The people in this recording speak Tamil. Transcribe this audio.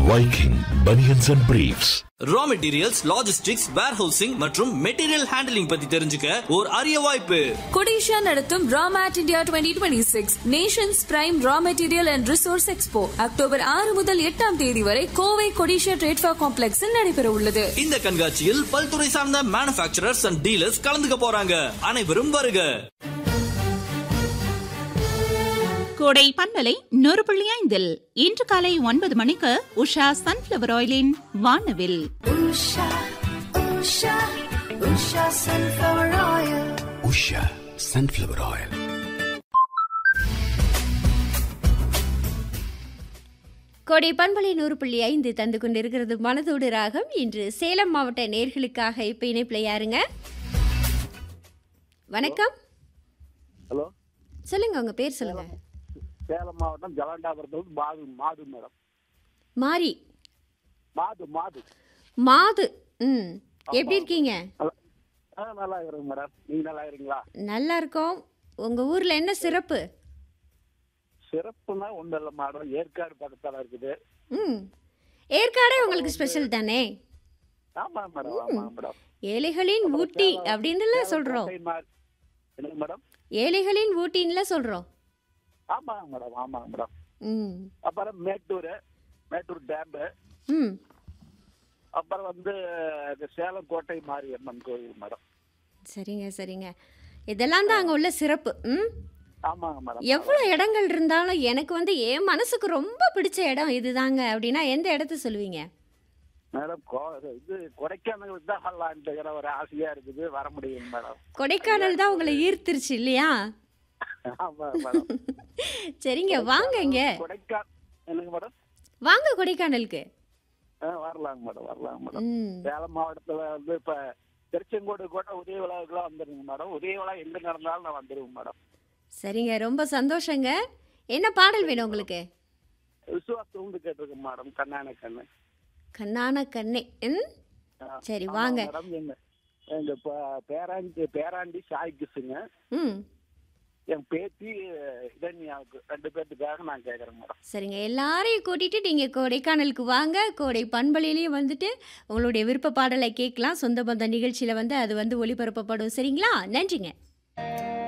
Viking Bunions and Briefs. Raw materials logistics warehousing மற்றும் மெட்டீரியல் ஹேண்டலிங் பத்தி தெரிஞ்சுக்க ஒரு அரிய வாய்ப்பு கொடிஷா நடத்தும் RAMET India twenty twenty six nations prime raw material and resource expo October ஆறு முதல் எட்டாம் தேதி வரை கோவை கொடிஷா ட்ரேட்ஃபா காம்ப்ளெக்ஸில் நடைபெற உள்ளது இந்த கண்காட்சியில் பல்துறை சார்ந்த மேனுபேக்சரர்ஸ் அண்ட் டீலர்ஸ் கலந்துக்க போறாங்க அனைவரும் வருக கோடை பண்பலை நூறு புள்ளி ஐந்தில் இன்று காலை ஒன்பது மணிக்கு உஷா சன்ஃபிளவர் ஆயிலின் வானவில் Usha, Usha, Usha sunflower oil. Usha sunflower oil கோடை பண்பலை நூறு புள்ளி ஐந்து தந்து கொண்டிருக்கிறது மனதோடு ராகம் இன்று சேலம் மாவட்ட நேர்களுக்காக இப்போ இணைப்பில் யாருங்க வணக்கம் ஹலோ சொல்லுங்க உங்க பேர் சொல்லுங்க சேலம் மாவட்டம் ஜலண்டாபுரத்துல மாது மாது மேடம் மாரி மாது மாது மாது ம் எப்படி இருக்கீங்க நல்லா- ஆ நல்லா இருக்கிறேங்க மேடம் நீங்க நல்லா இருக்கிறீங்களா நல்லா இருக்கோம் உங்க ஊர்ல என்ன சிறப்பு சிறப்புனா ஒன்றும் இல்லை மேடம் ஏற்காடு பக்கத்தால இருக்குது ம் ஏற்காடே உங்களுக்கு ஸ்பெஷல் தானே ஆமா மேடம் ஆமா மேடம் ஏழைகளின் ஊட்டி அப்படின்னுலாம் சொல்றோம் கோட்டை மா- என்னங்க மேடம் ஏழைகளின் ஊட்டின்ல சொல்றோம் ஆமாங்க மேடம் ஆமாங்க மேடம் ம் அப்புறம் மேட்டூர் மேட்டூர் டேம்பு ம் அப்புறம் வந்து இந்த சேலம் கோட்டை மாரியம்மன் கோயில் மேடம் சரிங்க சரிங்க இதெல்லாம் தான் அங்கே உள்ள சிறப்பு ம் ஆமாங்க மேடம் எவ்வளோ இடங்கள் இருந்தாலும் எனக்கு வந்து என் மனசுக்கு ரொம்ப பிடிச்ச இடம் இதுதாங்க அப்படின்னா எந்த இடத்த சொல்லுவீங்க மேடம் கோ- இது கொடைக்கானல் தான் வரலான்ட்டு ஒரு ஆசையா இருக்குது வர முடியும் மேடம் கொடைக்கானல் தான் உங்களை ஈர்த்துருச்சு இல்லையா ஆமா மேடம் சரிங்க வாங்க இங்க கொடைக்கா என்னங்க மேடம் வாங்க கொடைக்கானலுக்கு ஆ, வரலாங்க மேடம் வரலாங்க மேடம் ம் சேலம் மாவட்டத்துல வந்து இப்ப திருச்செங்கோடு கூட உதய விழாவுக்குலாம் வந்துருங்க மேடம் உதய விழா எங்க நடந்தாலும் நான் வந்துருவேன் மேடம் சரிங்க ரொம்ப சந்தோஷங்க என்ன பாடல் வேணும் உங்களுக்கு விசுவாசம் வந்து கேட்டிருக்கேன் மேடம் கண்ணான கண்ணு கண்ணான கண்ணே ம் ஆ, சரி ஆமா வாங்க மேடம் எங்க எங்க ப- பேராண்டி பேராண்டி சாய் கிசுங்க ம் என் பேத்தி இதன்யாவுக்கு ரெண்டு பேர்த்துக்காக நான் கேட்கறேன் மேடம் சரிங்க எல்லாரையும் கூட்டிட்டு நீங்க கொடைக்கானலுக்கு வாங்க கோடை பண்பலையிலையும் வந்துட்டு உங்களுடைய விருப்ப பாடலை கேட்கலாம் சொந்த பந்த நிகழ்ச்சியில வந்து அது வந்து ஒளிபரப்பப்படும் சரிங்களா நன்றிங்க